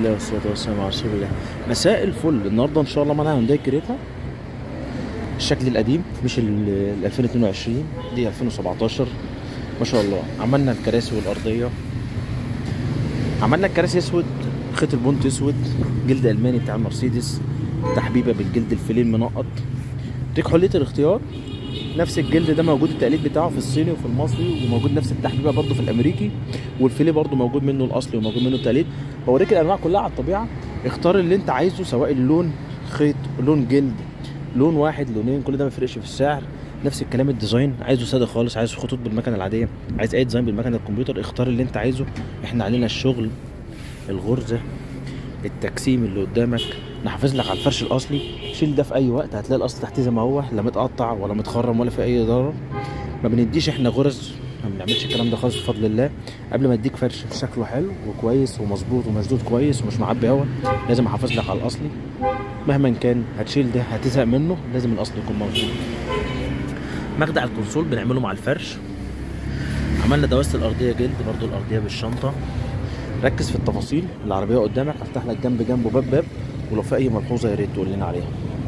الله والصلاة والسلام على رسول الله مساء الفل النهارده ان شاء الله معانا هونداي كريتا الشكل القديم مش ال ال 2022 دي 2017 ما شاء الله عملنا الكراسي والارضيه عملنا الكراسي اسود خيط البونت اسود جلد الماني بتاع المرسيدس تحبيبه بالجلد الفيلين منقط ديك حليه الاختيار نفس الجلد ده موجود التقليد بتاعه في الصيني وفي المصري وموجود نفس التحبيبه برضه في الامريكي والفيليه برضه موجود منه الاصلي وموجود منه التقليد بوريك الانواع كلها على الطبيعه اختار اللي انت عايزه سواء اللون خيط لون جلد لون واحد لونين كل ده ما يفرقش في السعر نفس الكلام الديزاين عايزه ساده خالص عايز خطوط بالمكنه العاديه عايز اي ديزاين بالمكنه الكمبيوتر اختار اللي انت عايزه احنا علينا الشغل الغرزه التجسيم اللي قدامك نحافظ لك على الفرش الاصلي شيل ده في اي وقت هتلاقي الاصل تحت زي ما هو لا متقطع ولا متخرم ولا في اي ضرر ما بنديش احنا غرز ما بنعملش الكلام ده خالص بفضل الله قبل ما اديك فرش شكله حلو وكويس ومظبوط ومشدود كويس ومش معبي هوا لازم احافظ لك على الاصلي مهما كان هتشيل ده هتزهق منه لازم الاصل يكون موجود مخدع الكونسول بنعمله مع الفرش عملنا دواسه الارضيه جلد برضو الارضيه بالشنطه ركز في التفاصيل العربيه قدامك هفتح لك جنب جنب وباب باب ولو في اي ملحوظه يا ريت تقول لنا عليها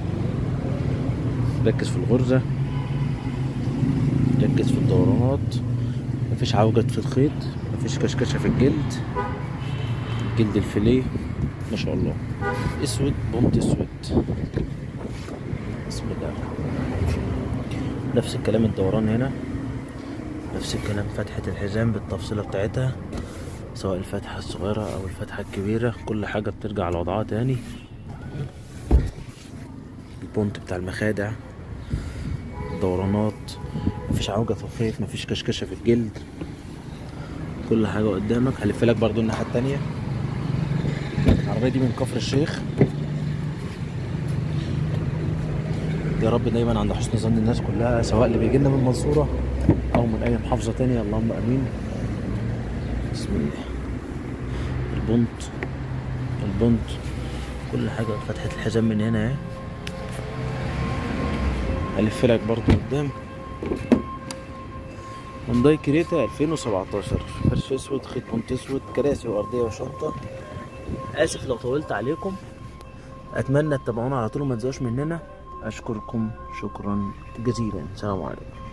ركز في الغرزه ركز في الدورانات مفيش عوجة في الخيط مفيش كشكشه في الجلد جلد الفيليه ما شاء الله اسود بنط اسود بسم الله نفس الكلام الدوران هنا نفس الكلام فتحة الحزام بالتفصيلة بتاعتها سواء الفتحة الصغيرة أو الفتحة الكبيرة كل حاجة بترجع لوضعها تاني البونت بتاع المخادع الدورانات مفيش عوجة في الخيط مفيش كشكشة في الجلد كل حاجة قدامك هلف لك برضو الناحية التانية العربية دي من كفر الشيخ يا رب دايما عند حسن ظن الناس كلها سواء اللي بيجي لنا من المنصورة أو من أي محافظة تانية اللهم آمين بسم الله البنط البنط كل حاجة فتحة الحزام من هنا اهي ألف لك برضو قدام هونداي كريتا 2017 فرش اسود خيط بنط اسود كراسي وارضيه وشنطه اسف لو طولت عليكم اتمنى تتابعونا على طول وما تزهقوش مننا اشكركم شكرا جزيلا سلام عليكم